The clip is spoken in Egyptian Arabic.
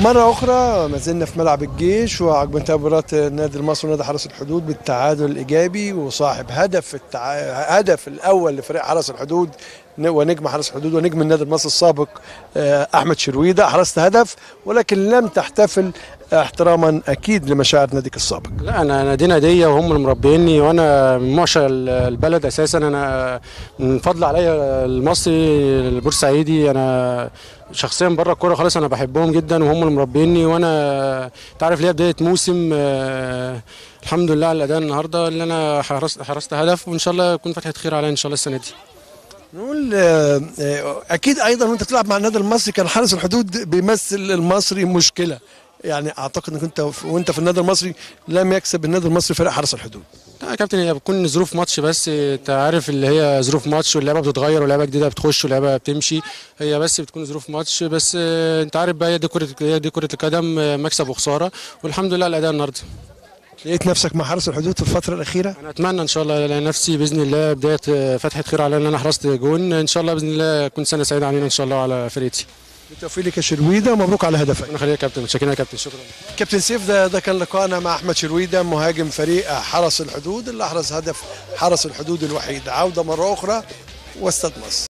مرة أخرى ما زلنا في ملعب الجيش وعقب انتهاء مباراة النادي المصري ونادي حرس الحدود بالتعادل الإيجابي وصاحب هدف التع... هدف الأول لفريق حرس الحدود ونجم حرس الحدود ونجم النادي المصري السابق آه، أحمد شرويدة حرزت هدف ولكن لم تحتفل احتراما أكيد لمشاعر ناديك السابق لا انا نادي ناديه وهم اللي مربيني وانا من معشق البلد اساسا انا من فضل عليا المصري البورسعيدي انا شخصيا بره الكوره خالص انا بحبهم جدا وهم اللي مربيني وانا تعرف ليا بدايه موسم آه، الحمد لله على الاداء النهارده اللي انا حرست حرست هدف وان شاء الله يكون فتحه خير عليا ان شاء الله السنه دي نقول آه، آه، اكيد ايضا وانت تلعب مع النادي المصري كان حارس الحدود بيمثل المصري مشكله يعني اعتقد انك انت وانت في النادي المصري لم يكسب النادي المصري فريق حرس الحدود لا يا كابتن هي بتكون ظروف ماتش بس انت عارف اللي هي ظروف ماتش واللعبه بتتغير ولعبه جديده بتخش ولعبه بتمشي هي بس بتكون ظروف ماتش بس آه، انت عارف بقى هي دي كره هي دي كره القدم آه، مكسب وخساره والحمد لله على الاداء النهارده لقيت نفسك مع حرس الحدود في الفتره الاخيره انا اتمنى ان شاء الله الاقي نفسي باذن الله بدايه آه، فتحه خير على ان انا حرست جون ان شاء الله باذن الله تكون سنه سعيده علينا ان شاء الله وعلى فرقتي بالتوفيق لك يا شرويده ومبروك على هدفك ربنا يخليك يا كابتن متشكرين يا كابتن شكرا كابتن سيف ده ده كان لقائنا مع احمد شرويده مهاجم فريق حرس الحدود اللي احرز هدف حرس الحدود الوحيد عوده مره اخرى واستاد مصر